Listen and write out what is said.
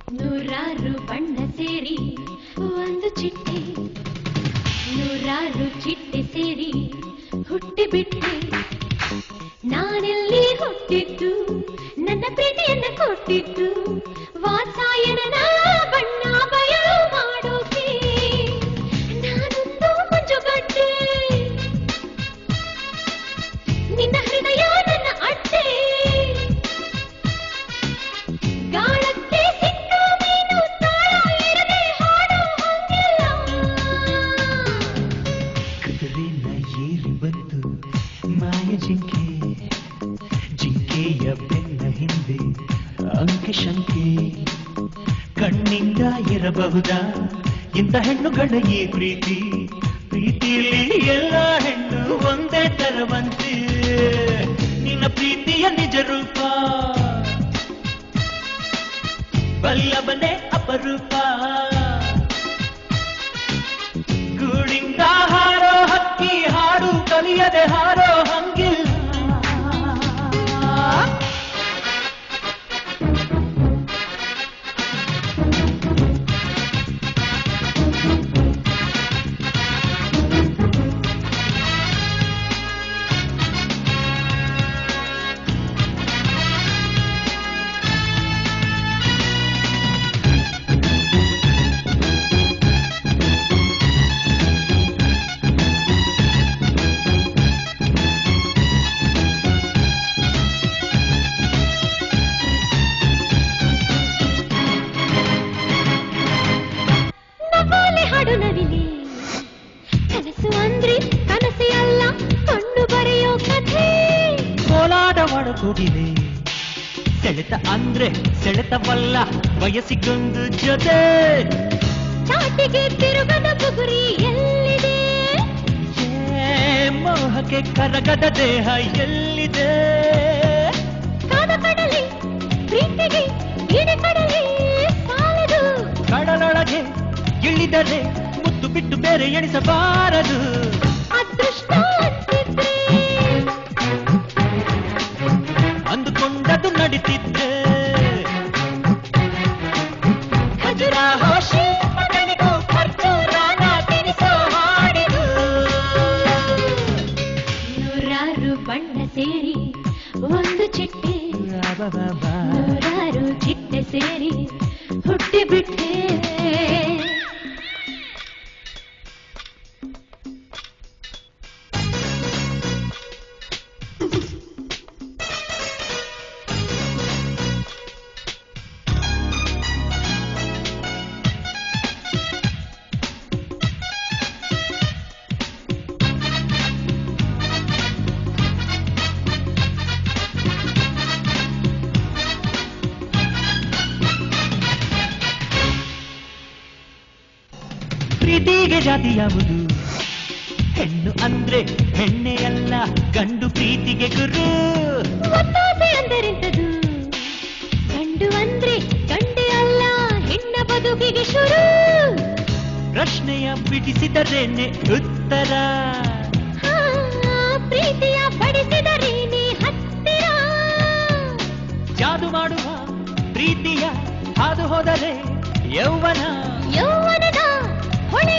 ನೂರಾರು ಬಣ್ಣ ಸೇರಿ ಒಂದು ಚಿಟ್ಟೆ ನೂರಾರು ಚಿಟ್ಟೆ ಸೇರಿ ಹುಟ್ಟಿ ಬಿಟ್ಟೆ ನಾನೆಲ್ಲಿ ಹುಟ್ಟಿದ್ದು ನನ್ನ ಪ್ರೀತಿಯನ್ನ ಕೊಟ್ಟಿದ್ದು ವಾತ್ಸಾಯನನ ಬಣ್ಣ ಬಯಲು ಮಾಡೋಕೆ ನಾನೊಂದು ಮಂಜುಗಡ್ಡೆ ನಿನ್ನ ಹೃದಯ ನನ್ನ ಅಡ್ಡೆ ಗಾಳಕ್ಕೆ ಸಿಕ್ಕ ಮೀನು ತಾಳ ಇರದೆ ಹಾಡೋ ಹಂಗಿಲ್ಲ ಕುದುರೆನ ಏರಿ ಬಂತು ಮಾಯ ಜಿಂಕೆ ಜಿಂಕೆಯ ಬೆನ್ನ ಹಿಂದೆ ಅಂಕೆ ಶಂಕೆ ಕಣ್ಣಿಂದ ಇರಬಹುದಾ ಇಂಥ ಹೆಣ್ಣುಗಳ ಈ ಪ್ರೀತಿ ಪ್ರೀತಿಯಲ್ಲಿ ಎಲ್ಲ ಹೆಣ್ಣು ಒಂದೇ ತರವಂತೆ ನಿನ್ನ ಪ್ರೀತಿಯ ನಿಜ ರೂಪ ಬಲ್ಲವನೇ ಅಪರೂಪ ಗೂಡಿಂದ ಹಾರೋ ಹಕ್ಕಿ ಹಾಡು ಕಲಿಯದೆ ಹಾರೋ ಹಂಗಿಲ್ಲ ನವಾಲೆ ಹಾಡು ನವಿಲಿ ಕನಸು ಅಂದ್ರೆ ಕನಸೇ ಅಲ್ಲ ಕಣ್ಣು ಬರೆಯೋ ಕಥೆ ಕೋಲಾಟ ಮಾಡುತ್ತಿದೆ ಸೆಳೆತ ಅಂದ್ರೆ ಸೆಳೆತವಲ್ಲ ವಯಸ್ಸಿಗೊಂದು ಜೊತೆ ಚಾಟಿಗೆ ತಿರುಗದ ಬುಗುರಿ ಎಲ್ಲಿದೆ ಏ ಮೋಹಕ್ಕೆ ಕರಗದ ದೇಹ ಎಲ್ಲಿದೆ ಕಾದ ಕಡಲಿ ಪ್ರೀತಿಗೆ ಇಡೆ ಕಡಲಿ ಸಾಲದು ಕಡಲೊಳಗೆ ಇಳಿದರೆ ಮುತ್ತು ಬಿಟ್ಟು ಬೇರೆ ಎಣಿಸಬಾರದು ಅದೃಷ್ಟ ಅಂತಿದ್ರೆ ಅಂದುಕೊಂಡದು ನಡೀತಿದ್ದೆ ಖಜುರಾಹೋ ಶಿಲ್ಪಗಳಿಗೂ ಖರ್ಜೂರಾನ ತಿನಿಸೋ ಹಾಡಿದು ನೂರಾರು ಬಣ್ಣ ಸೇರಿ ಒಂದು ಚಿಟ್ಟೆ ಅಬಬಬಾ. ನೂರಾರು ಚಿಟ್ಟೆ ಸೇರಿ ಹುಟ್ಟಿ ಬಿಟ್ಟೆ ಪ್ರೀತಿಗೆ ಜಾತಿ ಯಾವುದು ಹೆಣ್ಣು ಅಂದ್ರೆ ಹೆಣ್ಣೆ ಅಲ್ಲ ಗಂಡು ಪ್ರೀತಿಗೆ ಗುರು ಒತ್ತಾಸೆ ಅಂದರೆಂತದು ಗಂಡು ಅಂದ್ರೆ ಗಂಡೆ ಅಲ್ಲ ಹೆಣ್ಣ ಬದುಕಿಗೆ ಶುರು ಪ್ರಶ್ನೆಯ ಬಿಡಿಸಿದರೇನೆ ಉತ್ತರ ಹಾ, ಪ್ರೀತಿಯ ಬಡಿಸಿದರೇನೆ ಹತ್ತಿರ ಜಾದು ಮಾಡುವ ಪ್ರೀತಿಯ ಹಾದು ಹೋದರೆ ಯೌವನ ಯೌವನದ ಹೊಳೆ